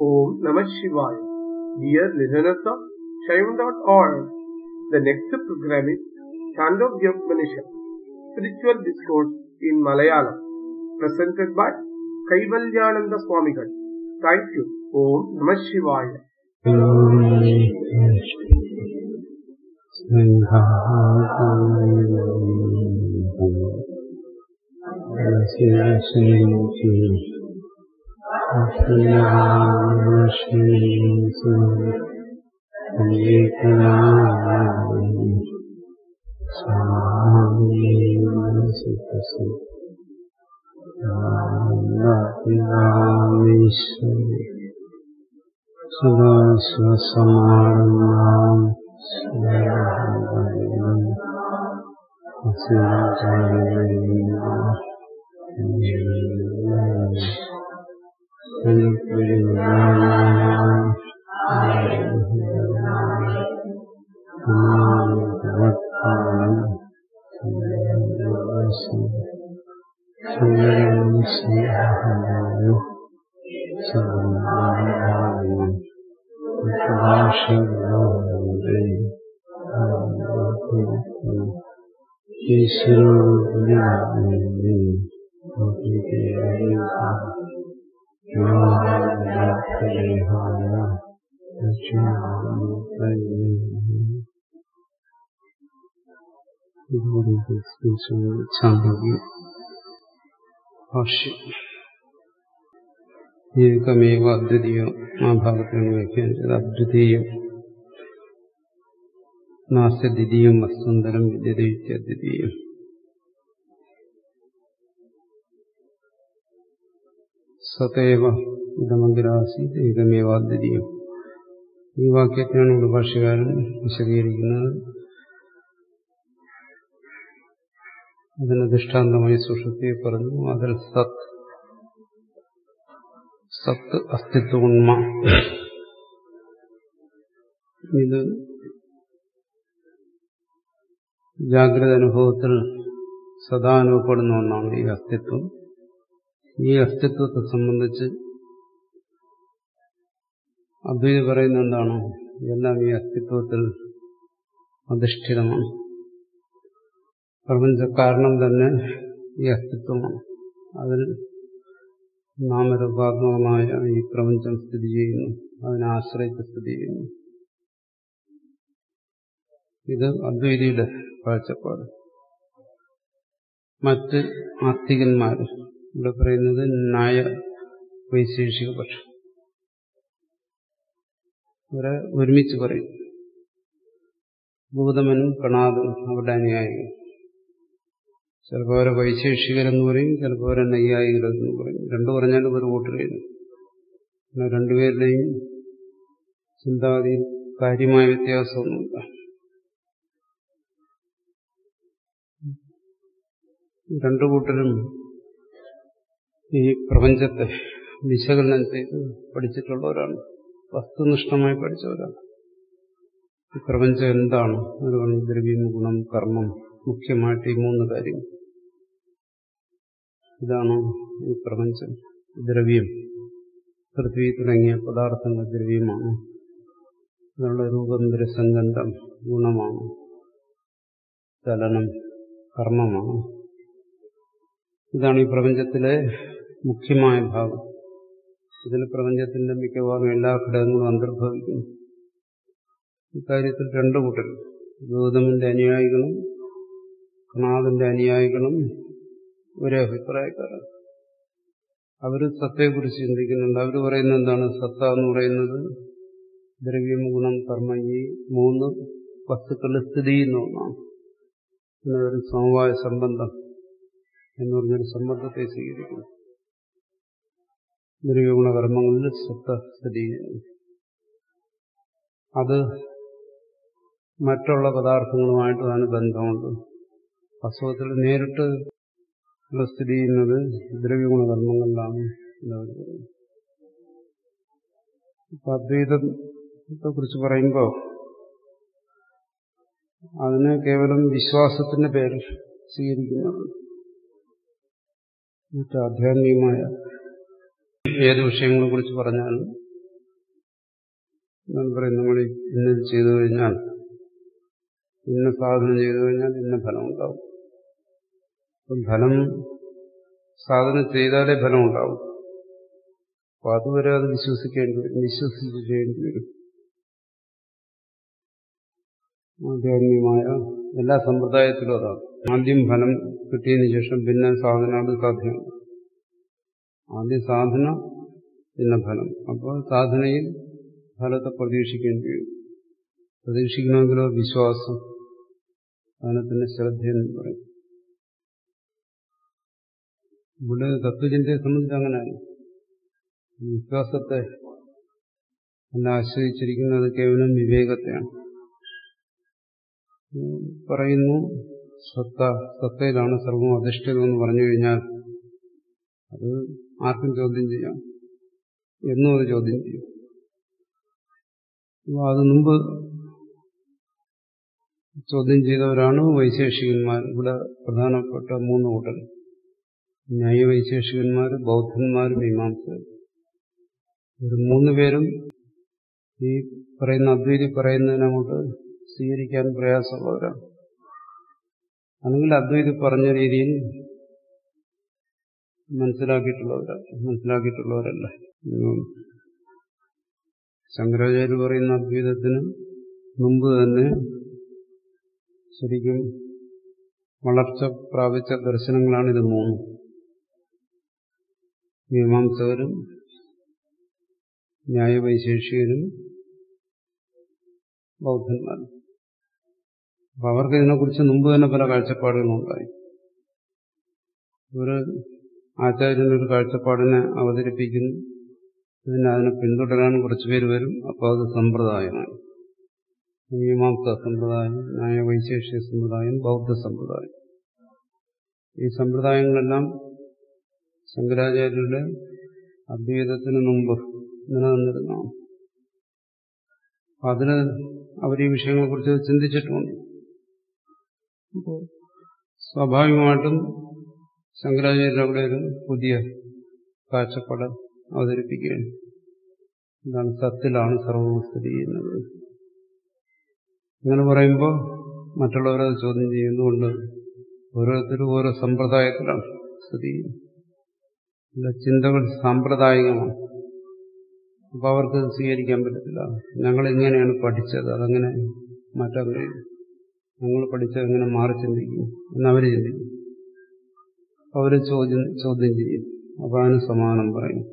Om Namah Shivaya. Dear listeners of Shaivan.org, the next program is Chandogya Spiritual Discourse in Malayalam, presented by Kaivalyananda Swamigal. Thank you. Om Namah Shivaya. സദാ സ്വസമാനം ചാന്തോഗ്യം ഭാഷ്യം ഏകമേവ അദ്വിതീയം ആ ഭാഗത്തിലാണ് വ്യാഖ്യാനിച്ചത് അദ്വിതീയം നാസ്യ ദ്വിതീയം വസ്തുന്തരം വിദ്യതയുക്തി അദ്വിതീയം സതേവ ഇതമഗ്രാസി ഏകമേവ അദ്വിതീയം ഈ വാക്യത്തിനാണ് ഇവിടെ ഭാഷ്യകാരൻ വിശദീകരിക്കുന്നത് അതിന് ദൃഷ്ടാന്തമായി സുഷുപ്തിയെ പറഞ്ഞു അതിൽ സത് സത്ത് അസ്തിത്വഗുണ്മ ഇത് ജാഗ്രത അനുഭവത്തിൽ സദാ അനുഭവപ്പെടുന്ന ഒന്നാണ് ഈ അസ്തിത്വം ഈ അസ്തിത്വത്തെ സംബന്ധിച്ച് അദ്വൈത പറയുന്ന എന്താണ് ഇതെല്ലാം ഈ അസ്തിത്വത്തിൽ അധിഷ്ഠിതമാണ് പ്രപഞ്ച കാരണം തന്നെ ഈ അസ്തിത്വമാണ് അതിൽ നാമരൂപാത്മകമായ ഈ പ്രപഞ്ചം സ്ഥിതി ചെയ്യുന്നു അതിനെ ആശ്രയിച്ച് സ്ഥിതി ചെയ്യുന്നു ഇത് അദ്വൈതിയുടെ കാഴ്ചപ്പാട് മറ്റ് ആസ്തികന്മാർ ഇവിടെ പറയുന്നത് ന്യായ വൈശേഷിക പക്ഷം ഇവരെ ഒരുമിച്ച് പറയും ഭൂതമനും കണാദും അവരുടെ അനുയായികൾ ചിലപ്പോൾ അവരെ വൈശേഷികരെന്ന് പറയും ചിലപ്പോൾ അവരെ നൈയായികരെന്ന് പറയും രണ്ടു പറഞ്ഞാലും ഒരു കൂട്ടരുന്നു പിന്നെ രണ്ടുപേരുടെയും ചിന്താഗതിയിൽ കാര്യമായ വ്യത്യാസമൊന്നുമില്ല രണ്ടു കൂട്ടരും ഈ പ്രപഞ്ചത്തെ വിശകലനം ചെയ്ത് പഠിച്ചിട്ടുള്ളവരാണ് വസ്തുനിഷ്ഠമായി പഠിച്ചവരാണ് ഈ പ്രപഞ്ചം എന്താണ് എന്ന് പറഞ്ഞ് ദ്രവ്യം ഗുണം കർമ്മം മുഖ്യമായിട്ട് ഈ മൂന്ന് കാര്യങ്ങൾ ഇതാണ് ഈ പ്രപഞ്ചം ദ്രവ്യം പൃഥ്വി തുടങ്ങിയ പദാർത്ഥങ്ങൾ ദ്രവ്യമാണ് അതിനുള്ള രൂപം രസംഗന്ധം ഗുണമാണ് ചലനം കർമ്മമാണ് ഇതാണ് ഈ പ്രപഞ്ചത്തിലെ മുഖ്യമായ ഭാഗം ഇതിൽ പ്രപഞ്ചത്തിന്റെ മിക്കവാറും എല്ലാ ഘടകങ്ങളും അന്തർഭവിക്കുന്നു ഇക്കാര്യത്തിൽ രണ്ടു കൂട്ടരും ഗൗതമിന്റെ അനുയായികളും കണാദിന്റെ അനുയായികളും ഒരേ അഭിപ്രായക്കാരാണ് അവർ സത്തയെക്കുറിച്ച് ചിന്തിക്കുന്നുണ്ട് അവർ പറയുന്നത് എന്താണ് സത്ത എന്ന് പറയുന്നത് ദ്രവ്യം ഗുണം കർമ്മ ഈ മൂന്ന് വസ്തുക്കളുടെ സ്ഥിതി ചെയ്യുന്ന ഒന്നാണ് പിന്നെ ഒരു സമവായ സംബന്ധം എന്ന് പറഞ്ഞൊരു സംബന്ധത്തെ സ്വീകരിക്കുന്നു ദ്രവ്യഗുണകർമ്മങ്ങളിൽ സത്ത സ്ഥിതി ചെയ്യുന്നു അത് മറ്റുള്ള പദാർത്ഥങ്ങളുമായിട്ട് അതിന് ബന്ധമുണ്ട് വാസ്തവത്തിൽ നേരിട്ട് സ്ഥിതി ചെയ്യുന്നത് ദ്രവ്യഗുണകർമ്മങ്ങളിലാണ് എന്നവർ പറയുന്നത് ഇപ്പൊ അദ്വൈതത്തെ കുറിച്ച് പറയുമ്പോൾ അതിന് കേവലം വിശ്വാസത്തിന്റെ പേരിൽ സ്വീകരിക്കുന്നതാണ് മറ്റ് ആധ്യാത്മികമായ ഏത് വിഷയങ്ങളെ കുറിച്ച് പറഞ്ഞാലും ഞാൻ പറയും നമ്മൾ ഇന്നത് ചെയ്തു കഴിഞ്ഞാൽ ഇന്ന സാധനം ചെയ്തു കഴിഞ്ഞാൽ ഇന്ന ഫലം ഉണ്ടാവും അപ്പം ഫലം സാധനം ചെയ്താലേ ഫലം ഉണ്ടാവും അപ്പൊ അതുവരെ അത് വിശ്വസിക്കേണ്ടി വരും വിശ്വസിച്ച് ചെയ്യേണ്ടി വരും ആധ്യാത്മികമായ എല്ലാ സമ്പ്രദായത്തിലും അതാണ് ആദ്യം ഫലം കിട്ടിയതിന് ശേഷം പിന്നെ സാധന അത് സാധ്യമാണ് ആദ്യം സാധന പിന്നെ ഫലം അപ്പോൾ സാധനയിൽ ഫലത്തെ പ്രതീക്ഷിക്കേണ്ടി വരും പ്രതീക്ഷിക്കണമെങ്കിലോ വിശ്വാസം അതിനെ തന്നെ ശ്രദ്ധയെന്ന് പറയും ഇവിടെ തത്വചിന്തയെ സംബന്ധിച്ച് അങ്ങനെയാണ് വിശ്വാസത്തെ എല്ലാം ആശ്രയിച്ചിരിക്കുന്നത് കേവലം വിവേകത്തെയാണ് പറയുന്നു സത്ത സത്തയിലാണ് സർവം അധിഷ്ഠിതം എന്ന് പറഞ്ഞു കഴിഞ്ഞാൽ അത് ആർക്കും ചോദ്യം ചെയ്യാം എന്നും അത് ചോദ്യം ചെയ്യും അപ്പോൾ അത് മുമ്പ് ചോദ്യം ചെയ്തവരാണ് വൈശേഷികന്മാർ ഇവിടെ പ്രധാനപ്പെട്ട മൂന്ന് കൂട്ടർ ന്യായവൈശേഷികന്മാർ ബൗദ്ധന്മാർ മീമാംസകർ ഒരു മൂന്ന് പേരും ഈ പറയുന്ന അദ്വൈതി പറയുന്നതിനങ്ങോട്ട് സ്വീകരിക്കാൻ പ്രയാസമുള്ളവരാണ് അല്ലെങ്കിൽ അദ്വൈതി പറഞ്ഞ രീതിയിൽ മനസ്സിലാക്കിയിട്ടുള്ളവരാണ് മനസ്സിലാക്കിയിട്ടുള്ളവരല്ല ശങ്കരാചാര്യ പറയുന്ന അദ്വൈതത്തിന് മുമ്പ് തന്നെ ശരിക്കും വളർച്ച പ്രാപിച്ച ദർശനങ്ങളാണ് ഇത് മൂന്നും മീമാംസകരും ന്യായവൈശേഷികരും ബൗദ്ധന്മാരും അപ്പൊ അവർക്ക് ഇതിനെക്കുറിച്ച് മുമ്പ് തന്നെ പല കാഴ്ചപ്പാടുകളുണ്ടായി ഒരു ആചാര്യനൊരു കാഴ്ചപ്പാടിനെ അവതരിപ്പിക്കുന്നു പിന്നെ അതിനെ പിന്തുടരാൻ കുറച്ചുപേര് വരും അപ്പോൾ അത് സമ്പ്രദായമാണ് മീമാംസ സമ്പ്രദായം ന്യായവൈശേഷിക സമ്പ്രദായം ബൗദ്ധ സമ്പ്രദായം ഈ സമ്പ്രദായങ്ങളെല്ലാം ശങ്കരാചാര്യരുടെ അദ്വൈതത്തിന് മുമ്പ് നിലനിന്നിരുന്നതാണ് അതിന് അവർ ഈ വിഷയങ്ങളെക്കുറിച്ച് ചിന്തിച്ചിട്ടുണ്ട് അപ്പോൾ സ്വാഭാവികമായിട്ടും ശങ്കരാചാര്യർ അവിടെ ഒരു പുതിയ കാഴ്ചപ്പാട് അവതരിപ്പിക്കുകയാണ് എന്താണ് സത്തിലാണ് സർവവും സ്ഥിതി ചെയ്യുന്നത് ഇങ്ങനെ പറയുമ്പോൾ മറ്റുള്ളവരത് ചോദ്യം ചെയ്യുന്നതുകൊണ്ട് ഓരോരുത്തരും ഓരോ സമ്പ്രദായത്തിലാണ് സ്ഥിതി ചെയ്യുന്നത് ചിന്തകൾ സാമ്പ്രദായികമാണ് അപ്പൊ അവർക്ക് സ്വീകരിക്കാൻ പറ്റത്തില്ല ഞങ്ങൾ ഇങ്ങനെയാണ് പഠിച്ചത് അതങ്ങനെ മാറ്റാൻ കഴിയും ഞങ്ങൾ പഠിച്ചത് എങ്ങനെ മാറി ചിന്തിക്കും എന്നവർ ചിന്തിക്കും അവർ ചോദ്യം ചോദ്യം ചെയ്യും അപ്പൊ അതിന് സമാനം പറയും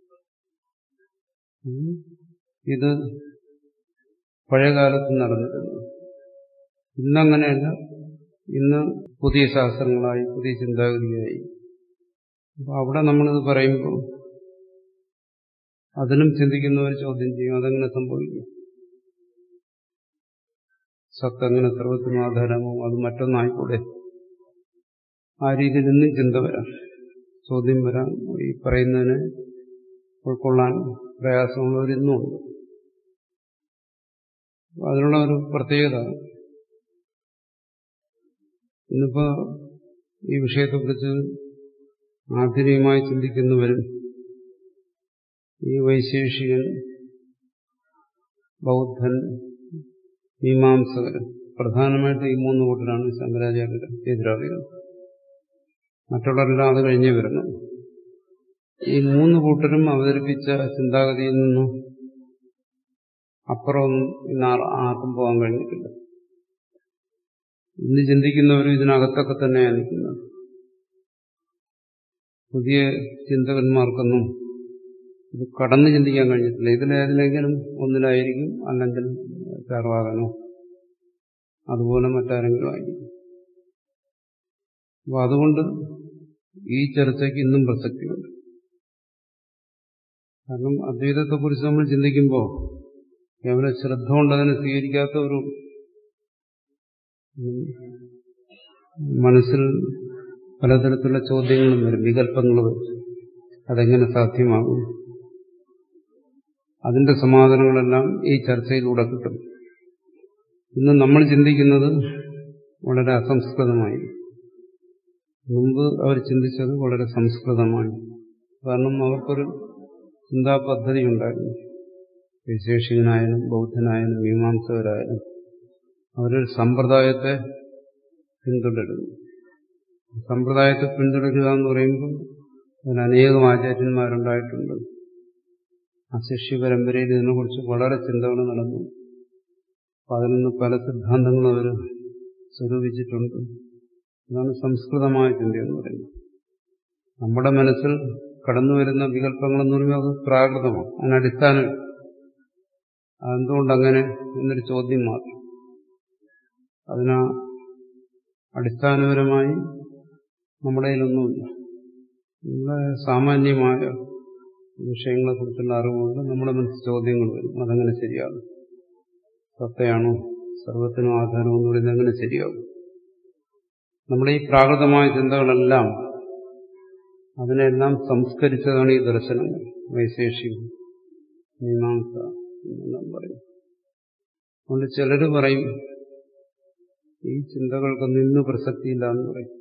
ഇത് പഴയകാലത്ത് നടന്നിരുന്നു ഇന്നങ്ങനെയല്ല ഇന്ന് പുതിയ ശാസ്ത്രങ്ങളായി പുതിയ ചിന്താഗതിയായി അപ്പൊ അവിടെ നമ്മളിത് പറയുമ്പോൾ അതിനും ചിന്തിക്കുന്നവർ ചോദ്യം ചെയ്യും അതെങ്ങനെ സംഭവിക്കും സത്ത് എങ്ങനെ സർവത്തിനും ആധാരമോ അത് മറ്റൊന്നായിക്കൂടെ ആ രീതിയിൽ ഇന്നും ചിന്ത വരാം ചോദ്യം വരാം ഈ പറയുന്നതിന് ഉൾക്കൊള്ളാൻ പ്രയാസമുള്ളവരിന്നും ഉണ്ട് അതിനുള്ള ഒരു പ്രത്യേകത ഇന്നിപ്പോ ഈ വിഷയത്തെക്കുറിച്ച് ആധുനികമായി ചിന്തിക്കുന്നവരും ഈ വൈശേഷികൻ ബൗദ്ധൻ മീമാംസകരൻ പ്രധാനമായിട്ട് ഈ മൂന്ന് കൂട്ടരാണ് ശങ്കരാചാര്യരുടെ എതിരാളികൾ മറ്റുള്ളവരെല്ലാം അത് കഴിഞ്ഞേ വരുന്നു ഈ മൂന്ന് കൂട്ടരും അവതരിപ്പിച്ച ചിന്താഗതിയിൽ നിന്നും അപ്പുറമൊന്നും ഇന്ന് ആർക്കും പോകാൻ കഴിഞ്ഞിട്ടില്ല ഇന്ന് ചിന്തിക്കുന്നവരും ഇതിനകത്തൊക്കെ തന്നെയാണ് നിൽക്കുന്നത് പുതിയ ചിന്തകന്മാർക്കൊന്നും ഇത് കടന്ന് ചിന്തിക്കാൻ കഴിഞ്ഞിട്ടില്ല ഇതിലേതിലെങ്കിലും ഒന്നിലായിരിക്കും അല്ലെങ്കിൽ ചാർവാകനോ അതുപോലെ മറ്റാരെങ്കിലും ആയിരിക്കും അപ്പൊ അതുകൊണ്ട് ഈ ചർച്ചയ്ക്ക് ഇന്നും പ്രസക്തിയുണ്ട് കാരണം അദ്വൈതത്തെക്കുറിച്ച് നമ്മൾ ചിന്തിക്കുമ്പോൾ കേവലം ശ്രദ്ധ കൊണ്ട് അതിനെ സ്വീകരിക്കാത്ത ഒരു മനസ്സിൽ പലതരത്തിലുള്ള ചോദ്യങ്ങളും വരും വികല്പങ്ങൾ വരും അതെങ്ങനെ സാധ്യമാകും അതിന്റെ സമാധാനങ്ങളെല്ലാം ഈ ചർച്ചയിലൂടെ കിട്ടും ഇന്ന് നമ്മൾ ചിന്തിക്കുന്നത് വളരെ അസംസ്കൃതമായി മുമ്പ് അവർ ചിന്തിച്ചത് വളരെ സംസ്കൃതമായി കാരണം അവർക്കൊരു ചിന്താ പദ്ധതി ഉണ്ടായിരുന്നു വൈശേഷികനായാലും ബൗദ്ധനായാലും മീമാംസകരായാലും അവരൊരു സമ്പ്രദായത്തെ പിന്തുടരുന്നു സമ്പ്രദായത്തെ പിന്തുടരുക എന്ന് പറയുമ്പോൾ അതിന് അനേകം ആചാര്യന്മാരുണ്ടായിട്ടുണ്ട് ആ ശിഷ്യ പരമ്പരയിൽ ഇതിനെക്കുറിച്ച് വളരെ ചിന്തകൾ നടന്നു അപ്പം അതിൽ നിന്ന് പല സിദ്ധാന്തങ്ങളും അവർ സ്വരൂപിച്ചിട്ടുണ്ട് അതാണ് സംസ്കൃതമായ ചിന്ത എന്ന് പറയുന്നത് നമ്മുടെ മനസ്സിൽ കടന്നു വരുന്ന വികല്പങ്ങളെന്ന് പറയുമ്പോൾ അത് പ്രാകൃതമാണ് അതിനടിസ്ഥാനം അതെന്തുകൊണ്ടങ്ങനെ എന്നൊരു ചോദ്യം മാത്രം അതിനാ അടിസ്ഥാനപരമായി നമ്മുടെ കയ്യിലൊന്നുമില്ല നമ്മുടെ സാമാന്യമായ വിഷയങ്ങളെക്കുറിച്ചുള്ള അറിവുകൊണ്ട് നമ്മുടെ മനസ്സിൽ ചോദ്യങ്ങൾ വരും അതങ്ങനെ ശരിയാകും സത്തയാണോ സർവത്തിനും ആധാരം എന്ന് പറയുന്നത് എങ്ങനെ ശരിയാകും നമ്മുടെ ഈ പ്രാകൃതമായ ചിന്തകളെല്ലാം അതിനെല്ലാം സംസ്കരിച്ചതാണ് ഈ ദർശനങ്ങൾ വൈശേഷികം മീമാംസ എന്നെല്ലാം പറയും അതുകൊണ്ട് ചിലർ പറയും ഈ ചിന്തകൾക്കൊന്നും ഇന്ന് പ്രസക്തിയില്ല എന്ന് പറയും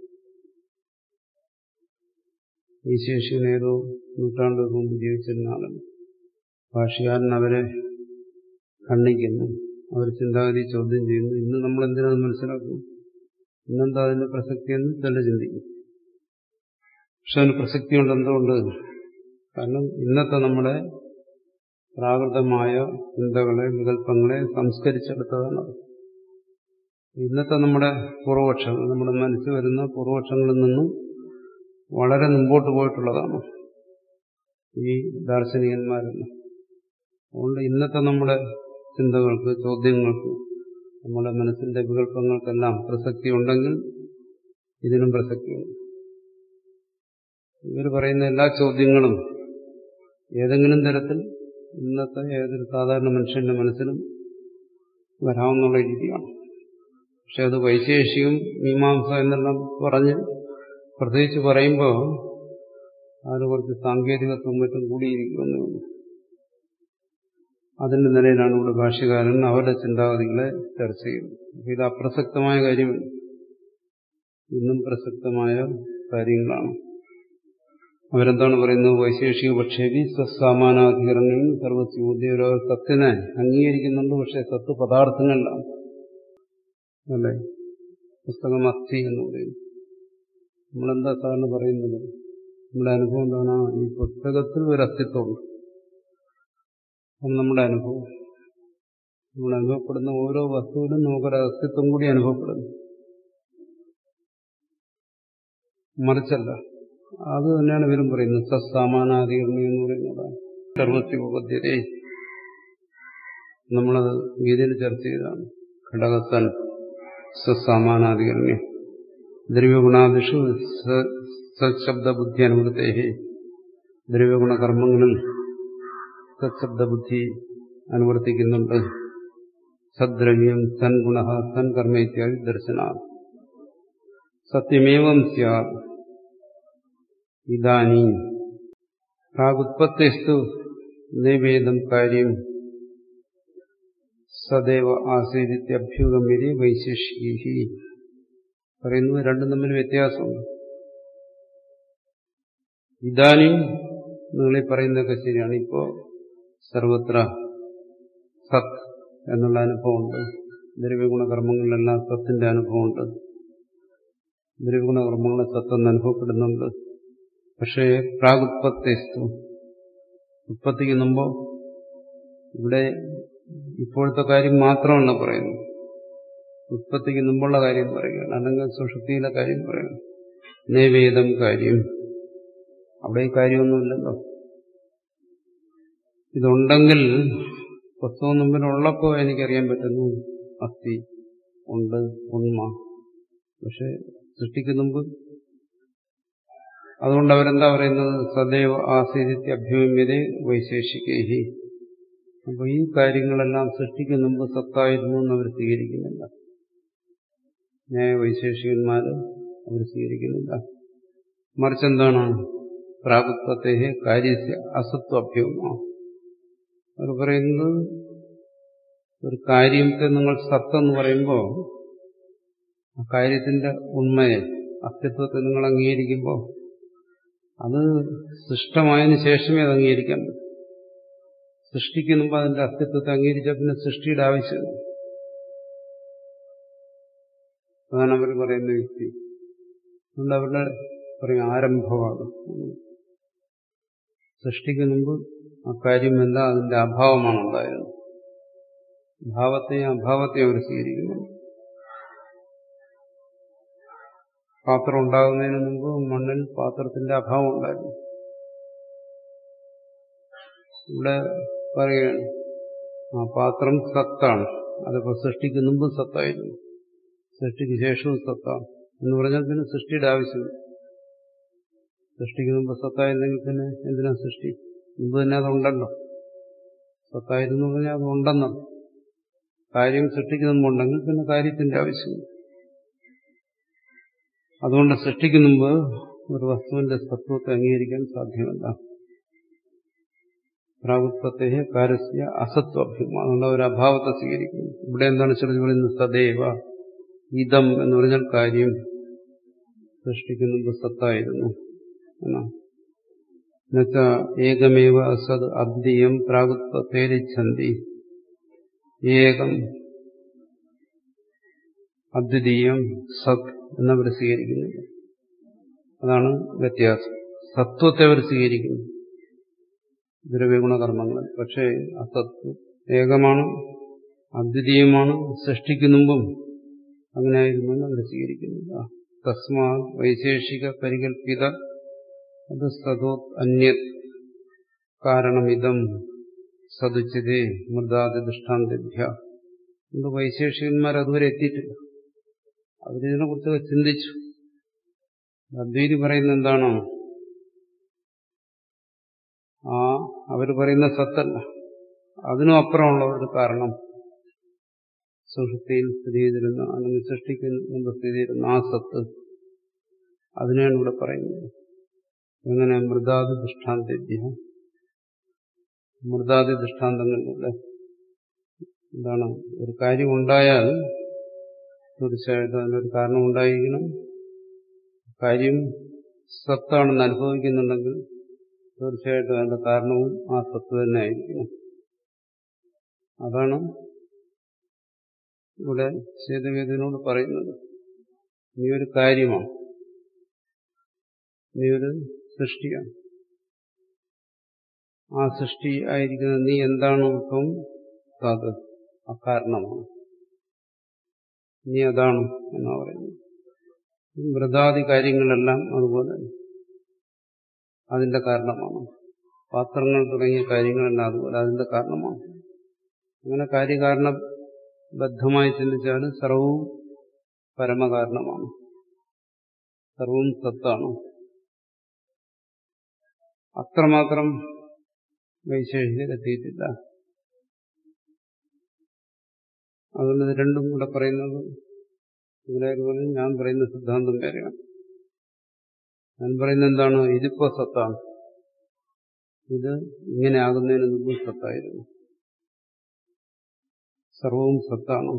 ഈ ശേഷിയൻ ഏതോ നൂറ്റാണ്ടുകൾക്ക് മുമ്പ് ജീവിച്ചിരുന്ന ആളാണ് ഭാഷകാരൻ അവരെ ഖണ്ഡിക്കുന്നു അവർ ചിന്താഗതി ചോദ്യം ചെയ്യുന്നു ഇന്ന് നമ്മൾ എന്തിനത് മനസ്സിലാക്കുന്നു ഇന്നെന്താ അതിന്റെ പ്രസക്തിയെന്ന് ചില ചിന്തിക്കും പക്ഷെ അതിന് പ്രസക്തിയുണ്ട് എന്തുകൊണ്ട് കാരണം ഇന്നത്തെ നമ്മുടെ പ്രാകൃതമായ ചിന്തകളെ വികല്പങ്ങളെ സംസ്കരിച്ചെടുത്തതാണ് ഇന്നത്തെ നമ്മുടെ പൂർവപക്ഷങ്ങൾ നമ്മുടെ മനസ്സിൽ വരുന്ന പൂർവപക്ഷങ്ങളിൽ നിന്നും വളരെ മുമ്പോട്ട് പോയിട്ടുള്ളതാണ് ഈ ദാർശനികന്മാരെല്ലാം അതുകൊണ്ട് ഇന്നത്തെ നമ്മുടെ ചിന്തകൾക്ക് ചോദ്യങ്ങൾക്ക് നമ്മുടെ മനസ്സിന്റെ വികല്പങ്ങൾക്കെല്ലാം പ്രസക്തി ഉണ്ടെങ്കിൽ ഇതിനും പ്രസക്തിയുണ്ട് ഇവർ പറയുന്ന എല്ലാ ചോദ്യങ്ങളും ഏതെങ്കിലും തരത്തിൽ ഇന്നത്തെ ഏതൊരു സാധാരണ മനുഷ്യന്റെ മനസ്സിലും വരാവുന്നുള്ള രീതിയാണ് പക്ഷെ അത് വൈശേഷികം മീമാംസ എന്നെല്ലാം പറഞ്ഞ് പ്രത്യേകിച്ച് പറയുമ്പോൾ അതിന് കുറച്ച് സാങ്കേതികത്വം മറ്റും കൂടിയിരിക്കുമെന്നേ ഉള്ളൂ അതിന്റെ നിലയിലാണ് ഇവിടെ ഭാഷ്യകാരൻ അവരുടെ ചിന്താഗതികളെ ചർച്ച ചെയ്യുന്നത് അപ്പൊ ഇത് അപ്രസക്തമായ കാര്യമല്ല ഇന്നും പ്രസക്തമായ കാര്യങ്ങളാണ് അവരെന്താണ് പറയുന്നത് വൈശേഷിക പക്ഷേവി സ്വസാമാനാധികരണം സർവസ്യൂദ്യ ഓരോ സത്തിനെ അംഗീകരിക്കുന്നുണ്ട് പക്ഷെ സത്ത് പദാർത്ഥങ്ങളിലാണ് അല്ലേ പുസ്തകം അസ്ഥി എന്ന് പറയുന്നു നമ്മളെന്താ സാധാരണ പറയുന്നത് നമ്മുടെ അനുഭവം എന്താണ് ഈ പുസ്തകത്തിൽ ഒരു അസ്തിത്വമുണ്ട് അത് നമ്മുടെ അനുഭവം നമ്മൾ അനുഭവപ്പെടുന്ന ഓരോ വസ്തുവിലും നമുക്കൊരു അസ്തിത്വം കൂടി അനുഭവപ്പെടുന്നു മറിച്ചല്ല അത് തന്നെയാണ് ഇവരും പറയുന്നത് സസാമാനാധികരണം എന്ന് പറയുന്നതാണ് സർവസ്യോപദ്ധ്യതേ നമ്മളത് ഗീതയിൽ ചർച്ച ചെയ്തതാണ് ഘടകത്തൻ സസാമാനാധികരണം ദ്രവ്യഗുണാദിഷു സശബ്ദബുദ്ധി അനുവൃത്തേഹി ദ്രവ്യഗുണകർമ്മങ്ങളിൽ സശബ്ദബുദ്ധി അനുവർത്തിക്കുന്നുണ്ട് സദ്രവ്യം സൻഗുണ സൻകർമ്മ ഇത്യാദി ദർശന സത്യമേവം സ്യാത് ഇതാനീ പ്രാഗുത്പത്തിസ്തു നൈവേദം കാര്യം സദൈവ ആസീദിത്യഭ്യുഗമ്യതി വൈശേഷികി പറയുന്നത് രണ്ടും തമ്മിൽ വ്യത്യാസമുണ്ട് ഇതാനും നിങ്ങളീ പറയുന്നതൊക്കെ ശരിയാണ് ഇപ്പോ സർവത്ര സത് എന്നുള്ള അനുഭവമുണ്ട് ദ്രവ്യഗുണകർമ്മങ്ങളിലെല്ലാം സത്തിന്റെ അനുഭവമുണ്ട് ദ്രവ്യഗുണകർമ്മങ്ങളെ സത്തെന്ന് അനുഭവപ്പെടുന്നുണ്ട് പക്ഷേ പ്രാഗുത്പത്തിസ്തു ഉത്പത്തിക്ക് മുമ്പോ ഇവിടെ ഇപ്പോഴത്തെ കാര്യം മാത്രമല്ല പറയുന്നത് ഉത്പത്തിക്ക് മുമ്പുള്ള കാര്യം പറയുകയാണ് അല്ലെങ്കിൽ സുഷുപ്തിയിലെ കാര്യം പറയുകയാണ് നൈവേദം കാര്യം അവിടെ ഈ കാര്യമൊന്നുമില്ലല്ലോ ഇതുണ്ടെങ്കിൽ പുസ്തകം മുമ്പിലുള്ളപ്പോൾ എനിക്കറിയാൻ പറ്റുന്നു അസ്ഥി ഉണ്ട് ഉണ്മ പക്ഷെ സൃഷ്ടിക്ക് മുമ്പ് അതുകൊണ്ട് അവരെന്താ പറയുന്നത് സദൈവ ആസീദിത്യ അഭ്യൂമ്യത വൈശേഷിക്കേഹി അപ്പൊ ഈ കാര്യങ്ങളെല്ലാം സൃഷ്ടിക്ക് മുമ്പ് സത്തായിരുന്നു എന്ന് അവർ സ്വീകരിക്കുന്നില്ല ന്യായ വൈശേഷികന്മാര് അവർ സ്വീകരിക്കുന്നില്ല മറിച്ച് എന്താണ് പ്രാഗുത്വത്തെ കാര്യസ്യ അസത്വഭ്യവുമാണ് അവർ പറയുന്നത് ഒരു കാര്യത്തെ നിങ്ങൾ സത്തെന്ന് പറയുമ്പോൾ ആ കാര്യത്തിന്റെ ഉണ്മയെ അസ്തിത്വത്തെ നിങ്ങൾ അംഗീകരിക്കുമ്പോൾ അത് സൃഷ്ടമായതിനു ശേഷമേ അത് അംഗീകരിക്കാൻ പറ്റൂ സൃഷ്ടിക്ക് മുമ്പ് അതിന്റെ അസ്തിത്വത്തെ അംഗീകരിച്ച പിന്നെ സൃഷ്ടിയുടെ ആവശ്യമില്ല അതാണ് അവർ പറയുന്ന വ്യക്തി അതുകൊണ്ട് അവരുടെ പറയും ആരംഭമാണ് സൃഷ്ടിക്ക് മുമ്പ് ആ കാര്യമല്ല അതിന്റെ അഭാവമാണ് ഉണ്ടായിരുന്നത് ഭാവത്തെയും അഭാവത്തെയും അവർ സ്വീകരിക്കുന്നു പാത്രം ഉണ്ടാകുന്നതിന് മുമ്പ് മണ്ണിൽ പാത്രത്തിന്റെ അഭാവം ഉണ്ടായിരുന്നു ഇവിടെ പറയുകയാണ് ആ പാത്രം സത്താണ് അതിപ്പോ സൃഷ്ടിക്ക് മുമ്പ് സത്തായിരുന്നു സൃഷ്ടിക്ക് ശേഷവും സത്താണ് എന്ന് പറഞ്ഞാൽ പിന്നെ സൃഷ്ടിയുടെ ആവശ്യമില്ല സൃഷ്ടിക്ക് മുമ്പ് സത്തായിരുന്നെങ്കിൽ പിന്നെ എന്തിനാ സൃഷ്ടി മുമ്പ് തന്നെ അതുണ്ടല്ലോ സത്തായിരുന്നു പറഞ്ഞാൽ അത് ഉണ്ടെന്നോ കാര്യം സൃഷ്ടിക്ക് മുമ്പുണ്ടെങ്കിൽ പിന്നെ കാര്യത്തിന്റെ ആവശ്യമില്ല അതുകൊണ്ട് സൃഷ്ടിക്ക് മുമ്പ് ഒരു വസ്തുവിന്റെ സത്വത്തെ അംഗീകരിക്കാൻ സാധ്യമല്ല പ്രാഗുത്വത്തെ കാരസ്യ അസത്വഭ്യം അതുകൊണ്ട് ഒരു അഭാവത്തെ സ്വീകരിക്കുന്നു ഇവിടെ എന്താണ് ശ്രദ്ധ പറയുന്നത് സദൈവ ഇതം എന്ന് പറഞ്ഞാൽ കാര്യം സൃഷ്ടിക്ക് മുമ്പ് സത്തായിരുന്നു എന്നാണ് എന്നുവെച്ചാ ഏകമേവ അസത് അദ്വിയം പ്രാഗുത്വത്തേരിച്ഛന്തി ഏകം അദ്വിതീയം സത് എന്നവർ സ്വീകരിക്കുന്നില്ല അതാണ് വ്യത്യാസം സത്വത്തെ അവർ സ്വീകരിക്കുന്നു ദ്രവ്യഗുണകർമ്മങ്ങൾ പക്ഷേ അസത്വം ഏകമാണ് അദ്വിതീയമാണ് സൃഷ്ടിക്കു മുമ്പും അങ്ങനെയായിരുന്നു എന്ന് അവർ സ്വീകരിക്കുന്നില്ല തസ്മാ വൈശേഷിക പരികൽപ്പിത അത് സതോത് അന്യത് കാരണമിതം സതുച്ചിതേ മൃദാതി ദൃഷ്ടാന്തഭ്യ അതുകൊണ്ട് വൈശേഷികന്മാർ അതുവരെ എത്തിയിട്ടില്ല അവരിതിനെ കുറിച്ചൊക്കെ ചിന്തിച്ചു അദ്വൈതി പറയുന്ന എന്താണോ ആ അവർ പറയുന്ന സത്തല്ല അതിനും അപ്പുറമുള്ള ഒരു കാരണം സുഷുപ്തിയിൽ സ്ഥിതി ചെയ്തിരുന്ന അല്ലെങ്കിൽ സൃഷ്ടിക്കുന്ന മുമ്പ് സ്ഥിതി ചെയ്തിരുന്ന ആ സത്ത് അതിനെയാണ് ഇവിടെ പറയുന്നത് എങ്ങനെ മൃദാതി ദൃഷ്ടാന്തഭ്യ മൃദാതി ദൃഷ്ടാന്തങ്ങളിലൂടെ എന്താണ് ഒരു കാര്യം ഉണ്ടായാൽ തീർച്ചയായിട്ടും അതിനൊരു കാരണം ഉണ്ടായിരിക്കണം കാര്യം സത്താണെന്ന് അനുഭവിക്കുന്നുണ്ടെങ്കിൽ തീർച്ചയായിട്ടും അതിന്റെ കാരണവും ആ സത്ത് തന്നെ ആയിരിക്കണം അതാണ് ഇവിടെ സേതുവേദിനോട് പറയുന്നത് നീ ഒരു കാര്യമാണ് നീ ഒരു സൃഷ്ടിയാണ് ആ സൃഷ്ടി ആയിരിക്കുന്ന നീ എന്താണ് ഇപ്പം തത് അകാരണമാണ് നീ അതാണ് എന്നാ പറയുന്നത് മൃതാദി കാര്യങ്ങളെല്ലാം അതുപോലെ അതിന്റെ കാരണമാണ് പാത്രങ്ങൾ തുടങ്ങിയ കാര്യങ്ങളെല്ലാം അതുപോലെ അതിന്റെ കാരണമാണ് അങ്ങനെ കാര്യകാരണബദ്ധമായി ചിന്തിച്ചാൽ സർവവും പരമകാരണമാണ് സർവവും സത്താണ് അത്രമാത്രം വൈശേഷികരെത്തിയിട്ടില്ല അതുകൊണ്ട് ഇത് രണ്ടും കൂടെ പറയുന്നത് ഇതിലേതുപോലെ ഞാൻ പറയുന്ന സിദ്ധാന്തം വേറെയാണ് ഞാൻ പറയുന്നത് എന്താണ് ഇതിപ്പോ സത്താണ് ഇത് ഇങ്ങനെ ആകുന്നതിന് മുമ്പ് സത്തായിരുന്നു സർവവും സത്താണ്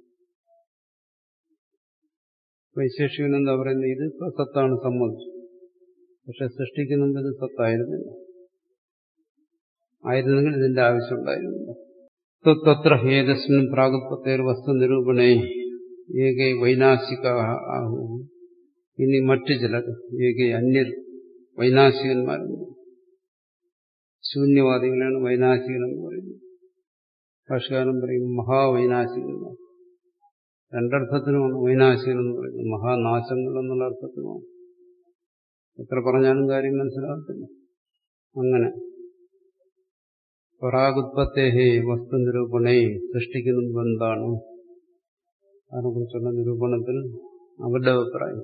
വൈശേഷികൻ എന്താ പറയുന്നത് ഇത് ഇപ്പൊ സത്താണ് സമ്മതിച്ചു പക്ഷെ സൃഷ്ടിക്ക് മുമ്പ് ഇത് സത്തായിരുന്നില്ല ആയിരുന്നെങ്കിൽ ഇതിന്റെ ആവശ്യമുണ്ടായിരുന്നില്ല തത്ര ഏതസ്മിൻ പ്രാഗത്വത്തേർ വസ്തു നിരൂപണേ ഏകെ വൈനാശിക ആഹു ഇനി മറ്റു ചിലർ ഏകെ അന്യർ വൈനാശികന്മാരെന്ന് ശൂന്യവാദികളാണ് വൈനാശികനെന്ന് പറയുന്നത് ഭാഷകാരൻ പറയും മഹാവൈനാശികന്മാർ രണ്ടർത്ഥത്തിനുമാണ് വൈനാശികൻ എന്ന് പറയുന്നത് മഹാനാശങ്ങൾ എന്നുള്ള അർത്ഥത്തിനുമാണ് എത്ര പറഞ്ഞാലും കാര്യം മനസ്സിലാകത്തില്ല അങ്ങനെ പറാഗുത്പത്തേഹേ വസ്തു നിരൂപണേ സൃഷ്ടിക്കുന്ന എന്താണ് അതിനെക്കുറിച്ചുള്ള നിരൂപണത്തിൽ അവരുടെ അഭിപ്രായം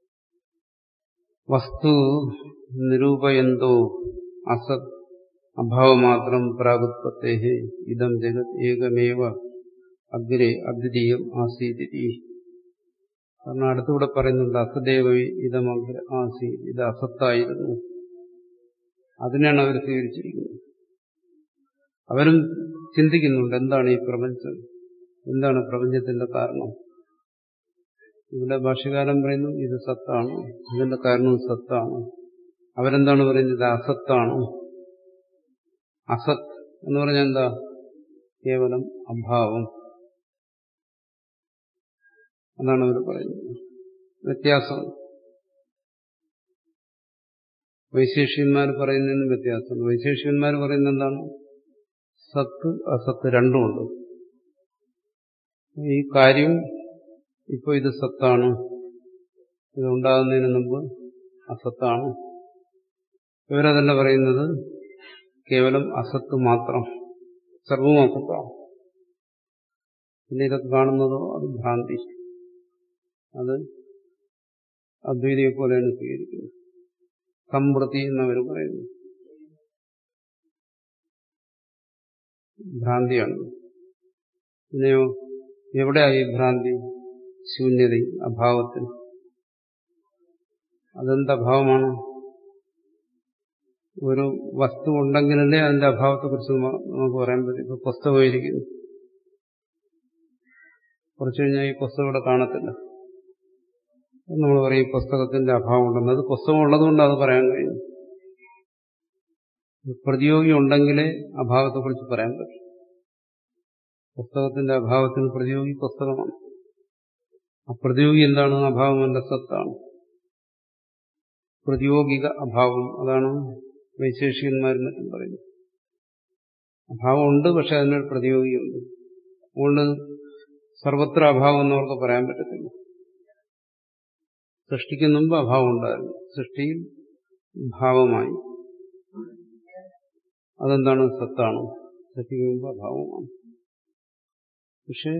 വസ്തു നിരൂപയന്തോ അസത് അഭാവമാത്രം പ്രാഗുത്പത്തേഹേ ഇതം ജഗത് ഏകമേവ അഗ്രെ അദ്വിതീയം ആസീതി കാരണം അടുത്തൂടെ പറയുന്നുണ്ട് അസദേവി ഇതം അഗ്ര ആസീ ഇത് അസത്തായിരുന്നു അതിനാണ് അവർ സ്വീകരിച്ചിരിക്കുന്നത് അവരും ചിന്തിക്കുന്നുണ്ട് എന്താണ് ഈ പ്രപഞ്ചം എന്താണ് പ്രപഞ്ചത്തിന്റെ കാരണം ഇവിടെ ഭാഷ്യകാരൻ പറയുന്നു ഇത് സത്താണ് ഇതിന്റെ കാരണവും സത്താണ് അവരെന്താണ് പറയുന്നത് ഇത് അസത്താണ് അസത് എന്ന് പറഞ്ഞാൽ എന്താ കേവലം അഭാവം അതാണ് അവർ പറയുന്നത് വ്യത്യാസം വൈശേഷ്യന്മാർ പറയുന്നതിനും വ്യത്യാസമുണ്ട് വൈശേഷ്യന്മാർ പറയുന്നത് എന്താണ് സത്ത് അസത്ത് രണ്ടുമുണ്ട് ഈ കാര്യം ഇപ്പോൾ ഇത് സത്താണ് ഇതുണ്ടാകുന്നതിന് മുമ്പ് അസത്താണ് ഇവരതല്ല പറയുന്നത് കേവലം അസത്ത് മാത്രം സർവവും അസത്താണ് പിന്നെ ഇതൊക്കെ കാണുന്നതോ അത് ഭ്രാന്തി അത് അദ്വൈതിയെ പോലെയാണ് സ്വീകരിക്കുന്നത് സമ്പ്രതി എന്നവർ പറയുന്നു ഭ്രാന്തിയാണ് പിന്നെയോ എവിടെയായി ഭ്രാന്തി ശൂന്യത അഭാവത്തിൽ അതെന്തഭാവമാണ് ഒരു വസ്തു ഉണ്ടെങ്കിലല്ലേ അതിന്റെ അഭാവത്തെക്കുറിച്ച് നമുക്ക് പറയാൻ പറ്റും ഇപ്പൊ പുസ്തകമായിരിക്കുന്നു കുറച്ചു കഴിഞ്ഞാൽ ഈ പുസ്തകം ഇവിടെ കാണത്തില്ല നമ്മൾ പറയും പുസ്തകത്തിന്റെ അഭാവം ഉണ്ടെന്ന് അത് പുസ്തകം ഉള്ളതുകൊണ്ട് അത് പറയാൻ കഴിയും പ്രതിയോഗി ഉണ്ടെങ്കിലേ അഭാവത്തെക്കുറിച്ച് പറയാൻ പറ്റും പുസ്തകത്തിന്റെ അഭാവത്തിന് പ്രതിയോഗി പുസ്തകമാണ് ആ പ്രതിയോഗി എന്താണ് അഭാവമല്ല സത്താണ് പ്രതിയോഗിക അഭാവം അതാണ് വൈശേഷികന്മാരും മറ്റും പറയുന്നത് അഭാവം ഉണ്ട് പക്ഷെ അതിനൊരു പ്രതിയോഗിയുണ്ട് അതുകൊണ്ട് സർവത്ര അഭാവം എന്നവർക്ക് പറയാൻ പറ്റത്തില്ല സൃഷ്ടിക്ക് മുമ്പ് അഭാവം ഉണ്ടായിരുന്നു സൃഷ്ടിയിൽ ഭാവമായി അതെന്താണ് സത്താണ് സൃഷ്ടിക്ക് മുമ്പ് അഭാവമാണ് പക്ഷെ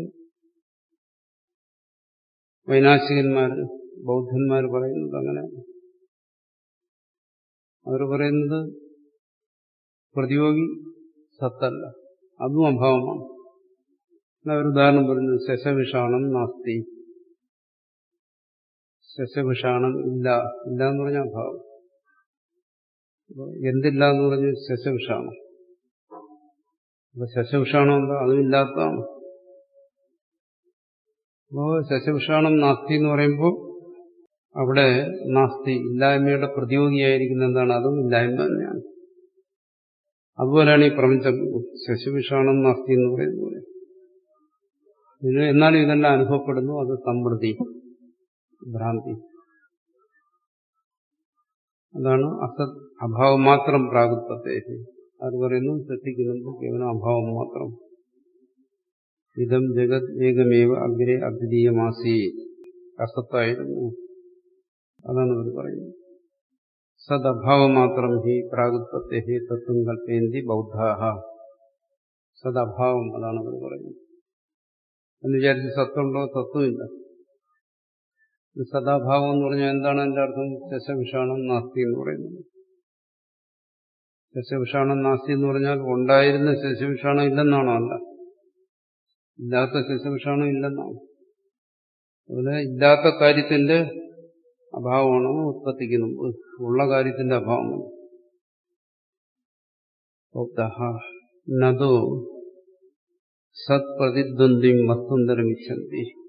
വൈനാശികന്മാർ ബൗദ്ധന്മാർ പറയുന്നത് അങ്ങനെ അവർ പറയുന്നത് പ്രതിയോഗി സത്തല്ല അതും അഭാവമാണ് അവർ ഉദാഹരണം പറയുന്നത് ശശവിഷാണം നാസ്തി ശശവിഷാണം ഇല്ല ഇല്ല എന്ന് പറഞ്ഞ അഭാവം എന്തില്ല എന്ന് പറഞ്ഞ് ശശവിഷാണം അപ്പൊ ശശവിഷാണം എന്താ അതും ഇല്ലാത്തതാണ് അപ്പോ ശശവിഷാണം നാസ്തി എന്ന് പറയുമ്പോൾ അവിടെ നാസ്തി ഇല്ലായ്മയുടെ പ്രതിയോഗിയായിരിക്കുന്ന എന്താണ് അതും ഇല്ലായ്മ തന്നെയാണ് അതുപോലെയാണ് ഈ പ്രപഞ്ചം ശശവിഷാണം നാസ്തി എന്ന് പറയുന്നത് പോലെ ഇത് എന്നാലും ഇതെല്ലാം അനുഭവപ്പെടുന്നു അത് സമൃദ്ധി ഭ്രാന്തി അതാണ് അസത് അഭാവം മാത്രം പ്രാഗുത്വത്തെ അത് പറയുന്നു സൃഷ്ടിക്കുന്നുണ്ട് കേവലം അഭാവം മാത്രം ഇതം ജഗത് ഏകമേവ അഗ്രേ അദ്വിതീയമാസി അസത്തായിരുന്നു അതാണ് അവർ പറയുന്നത് സദഭാവം മാത്രം ഹി പ്രാഗുത്വത്തെ ഹി തത്വം കൽപ്പയന്തി ബൗദ്ധാഹ സദഭാവം അതാണ് അവർ പറയുന്നത് എന്ന് വിചാരിച്ച് സത്വമുണ്ടോ തത്വമില്ല സദാഭാവം എന്ന് പറഞ്ഞാൽ എന്താണ് എന്റെ അർത്ഥം ശശവിഷാണം നാസ്തി എന്ന് പറയുന്നത് ശശവിഷാണം നാസ്തി എന്ന് പറഞ്ഞാൽ ഉണ്ടായിരുന്ന ശശവിഷാണം ഇല്ലെന്നാണോ അല്ല ഇല്ലാത്ത ശശവിഷാണം ഇല്ലെന്നാണ് അതുപോലെ ഇല്ലാത്ത കാര്യത്തിന്റെ അഭാവമാണ് ഉത്പത്തിക്ക് മുമ്പ് ഉള്ള കാര്യത്തിന്റെ അഭാവമാണ് നതോ സത് പ്രതിദ്വന്ദ്വം വസ്തുന്തരമിച്ചന്തി